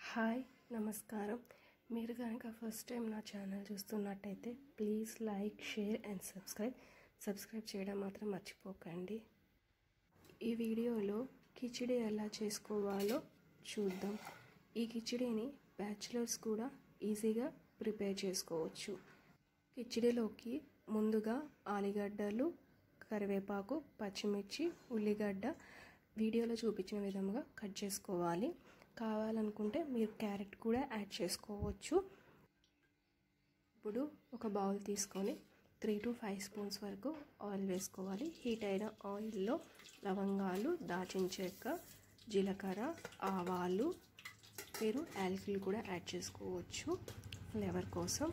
hi నమస్కారం మీరు కనుక ఫస్ట్ టైం నా ఛానల్ చూస్తున్నట్టయితే please like share and subscribe subscribe చేయడం మాత్రం మర్చిపోకండి ఈ వీడియోలో కిచిడి ఎలా చేసుకోవాలో చూద్దాం ఈ కిచిడిని బ్యాచిలర్స్ కూడా ఈజీగా ప్రిపేర్ చేసుకోవచ్చు కిచిడిలోకి ముందుగా ఆలుగడ్డలు కరివేపాకు పచ్చిమిర్చి ఉల్లిగడ్డ వీడియోలో చూపించిన విధంగా కట్ చేసుకోవాలి కావాలనుకుంటే మీరు క్యారెట్ కూడా యాడ్ చేసుకోవచ్చు ఇప్పుడు ఒక బౌల్ తీసుకొని త్రీ టు ఫైవ్ స్పూన్స్ వరకు ఆయిల్ వేసుకోవాలి హీట్ అయిన ఆయిల్లో లవంగాలు దాచిన చెక్క జీలకర్ర ఆవాలు మీరు యాలకులు కూడా యాడ్ చేసుకోవచ్చు ఫ్లేవర్ కోసం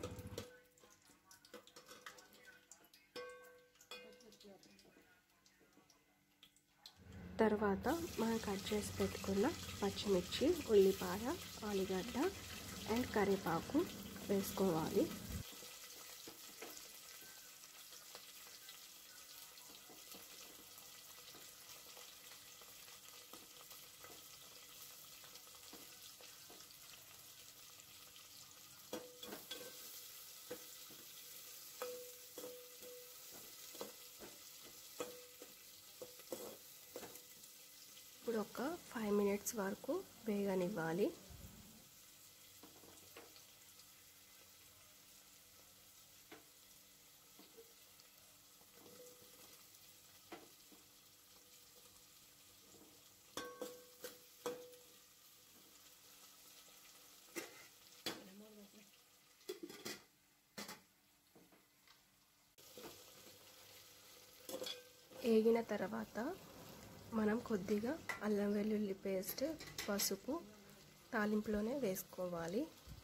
తర్వాత మనం కట్ చేసి పెట్టుకున్న పచ్చిమిర్చి ఉల్లిపాయ ఆలుగడ్డ అండ్ కరివేపాకు వేసుకోవాలి ఇప్పుడు ఒక ఫైవ్ మినిట్స్ వరకు వేగనివ్వాలి వేగిన తర్వాత మనం కొద్దిగా అల్లం వెల్లుల్లి పేస్ట్ పసుపు తాలింపులోనే వేసుకోవాలి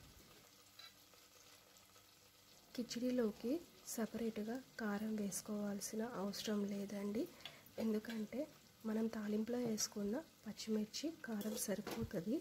కిచిడిలోకి సపరేట్గా కారం వేసుకోవాల్సిన అవసరం లేదండి ఎందుకంటే మనం తాలింపులో వేసుకున్న పచ్చిమిర్చి కారం సరిపోతుంది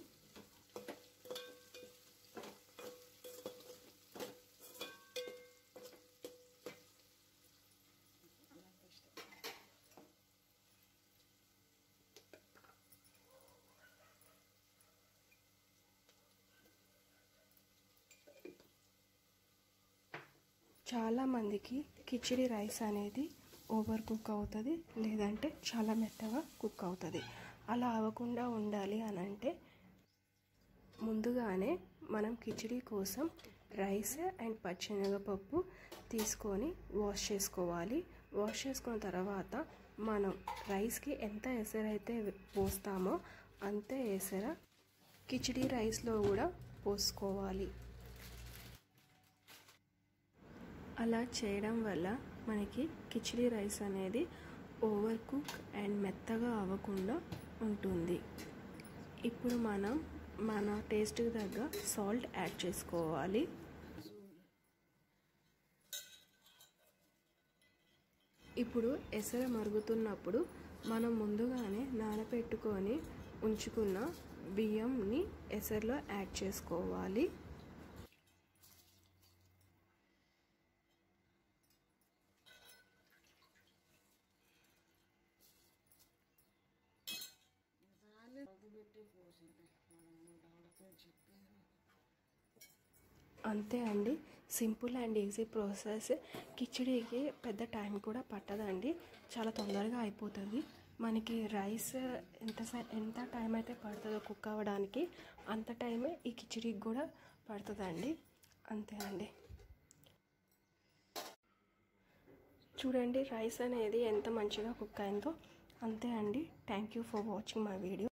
చాలామందికి కిచిడి రైస్ అనేది ఓవర్ కుక్ అవుతుంది లేదంటే చాలా మెత్తగా కుక్ అవుతుంది అలా అవ్వకుండా ఉండాలి అని అంటే ముందుగానే మనం కిచిడి కోసం రైస్ అండ్ పచ్చెనగపప్పు తీసుకొని వాష్ చేసుకోవాలి వాష్ చేసుకున్న తర్వాత మనం రైస్కి ఎంత ఎసరైతే పోస్తామో అంతే ఎసర కిచిడి రైస్లో కూడా పోసుకోవాలి అలా చేయడం వల్ల మనకి కిచిడి రైస్ అనేది ఓవర్ కుక్ అండ్ మెత్తగా అవ్వకుండా ఉంటుంది ఇప్పుడు మనం మన టేస్ట్కి తగ్గ సాల్ట్ యాడ్ చేసుకోవాలి ఇప్పుడు ఎసర మరుగుతున్నప్పుడు మనం ముందుగానే నానబెట్టుకొని ఉంచుకున్న బియ్యంని ఎసర్లో యాడ్ చేసుకోవాలి అంతే అండి సింపుల్ అండ్ ఈజీ ప్రాసెస్ కిచిడీకి పెద్ద టైం కూడా పట్టదండి చాలా తొందరగా అయిపోతుంది మనకి రైస్ ఎంత ఎంత టైం అయితే పడుతుందో కుక్ అవ్వడానికి అంత టైమే ఈ కిచిడీకి కూడా పడుతుందండి అంతే అండి చూడండి రైస్ అనేది ఎంత మంచిగా కుక్ అయిందో అంతే అండి thank you for watching my video